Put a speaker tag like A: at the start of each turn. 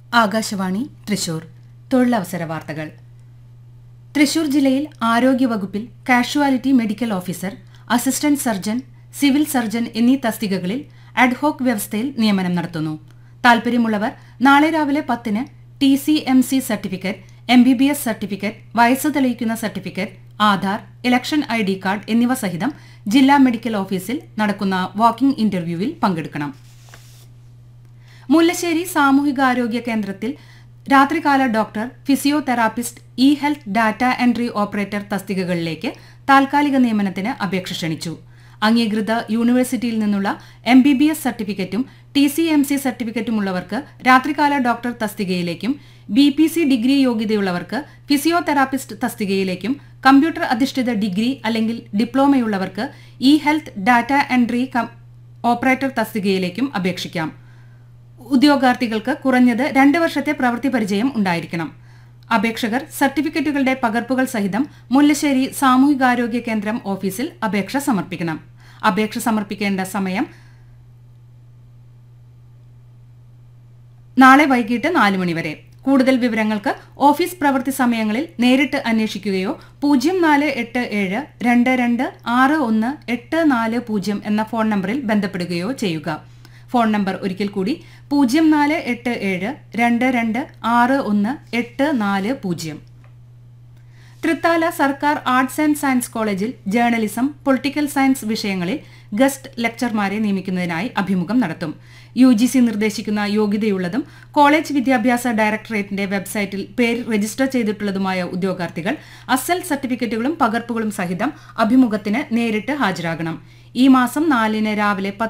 A: ആകാശവാണി തൃശൂർ തൊഴിലവസര വാർത്തകൾ തൃശൂർ ജില്ലയിൽ ആരോഗ്യവകുപ്പിൽ casualty medical officer assistant surgeon civil surgeon എന്നീ തസ്തികകളിൽ അഡ്ഹോക് വ്യവസ്ഥയിൽ നിയമനം നടത്തുന്നു താൽപര്യമുള്ളവർ നാളെ രാവിലെ പത്തിന് T C M C certificate M B B S certificate വയസ്സ് തെളിയിക്കുന്ന certificate Aadhaar election I D card എന്നിവ സഹിതം ജില്ലാ മെഡിക്കൽ ഓഫീസിൽ നടക്കുന്ന വാക്കിംഗ് ഇന്റർവ്യൂവിൽ പങ്കെടുക്കണം മുല്ലശ്ശേരി സാമൂഹികാരോഗ്യ കേന്ദ്രത്തിൽ രാത്രികാല doctor physiotherapist E health data entry operator തസ്തികകളിലേക്ക് താൽക്കാലിക നിയമനത്തിന് അപേക്ഷ ക്ഷണിച്ചു അംഗീകൃത യൂണിവേഴ്സിറ്റിയിൽ നിന്നുള്ള എം ബി ബി എസ് സർട്ടിഫിക്കറ്റും ടി സി എം സി സർട്ടിഫിക്കറ്റുമുള്ളവർക്ക് രാത്രികാല ഡോക്ടർ തസ്തികയിലേക്കും ബി പി സി ഡിഗ്രി യോഗ്യതയുള്ളവർക്ക് ഫിസിയോതെറാപ്പിസ്റ്റ് തസ്തികയിലേക്കും കമ്പ്യൂട്ടർ അധിഷ്ഠിത ഡിഗ്രി അല്ലെങ്കിൽ ഡിപ്ലോമയുള്ളവർക്ക് E health data entry cum- operator തസ്തികയിലേക്കും അപേക്ഷിക്കാം ഉദ്യോഗാർത്ഥികൾക്ക് കുറഞ്ഞത് രണ്ട് വർഷത്തെ പ്രവൃത്തി പരിചയം ഉണ്ടായിരിക്കണം അപേക്ഷകർ സർട്ടിഫിക്കറ്റുകളുടെ പകർപ്പുകൾ സഹിതം മുല്ലശ്ശേരി സാമൂഹികാരോഗ്യ കേന്ദ്രം ഓഫീസിൽ അപേക്ഷ സമർപ്പിക്കണം അപേക്ഷ സമർപ്പിക്കേണ്ട സമയം നാളെ വൈകിട്ട് നാല് മണിവരെ കൂടുതൽ വിവരങ്ങൾക്ക് ഓഫീസ് പ്രവൃത്തി സമയങ്ങളിൽ നേരിട്ട് അന്വേഷിക്കുകയോ പൂജ്യം നാല് എട്ട് ഏഴ് രണ്ട് രണ്ട് ആറ് ഒന്ന് എട്ട് നാല് പൂജ്യം എന്ന ഫോൺ നമ്പറിൽ ബന്ധപ്പെടുകയോ ചെയ്യുക ഫോൺ നമ്പർ ഒരിക്കൽ കൂടി പൂജ്യം നാല് എട്ട് ഏഴ് രണ്ട് രണ്ട് ആറ് ഒന്ന് എട്ട് നാല് പൂജ്യം തൃത്താല സർക്കാർ ആർട്സ് ആൻഡ് സയൻസ് കോളേജിൽ ജേർണലിസം പൊളിറ്റിക്കൽ സയൻസ് വിഷയങ്ങളിൽ ഗസ്റ്റ് ലെക്ചർമാരെ നിയമിക്കുന്നതിനായി അഭിമുഖം നടത്തും യു ജി സി നിർദ്ദേശിക്കുന്ന യോഗ്യതയുള്ളതും കോളേജ് വിദ്യാഭ്യാസ ഡയറക്ടറേറ്റിന്റെ വെബ്സൈറ്റിൽ പേര് രജിസ്റ്റർ ചെയ്തിട്ടുള്ളതുമായ ഉദ്യോഗാർത്ഥികൾ അസൽ സർട്ടിഫിക്കറ്റുകളും പകർപ്പുകളും സഹിതം അഭിമുഖത്തിന് നേരിട്ട് ഹാജരാകണം ഈ മാസം നാലിന് രാവിലെ പത്ത്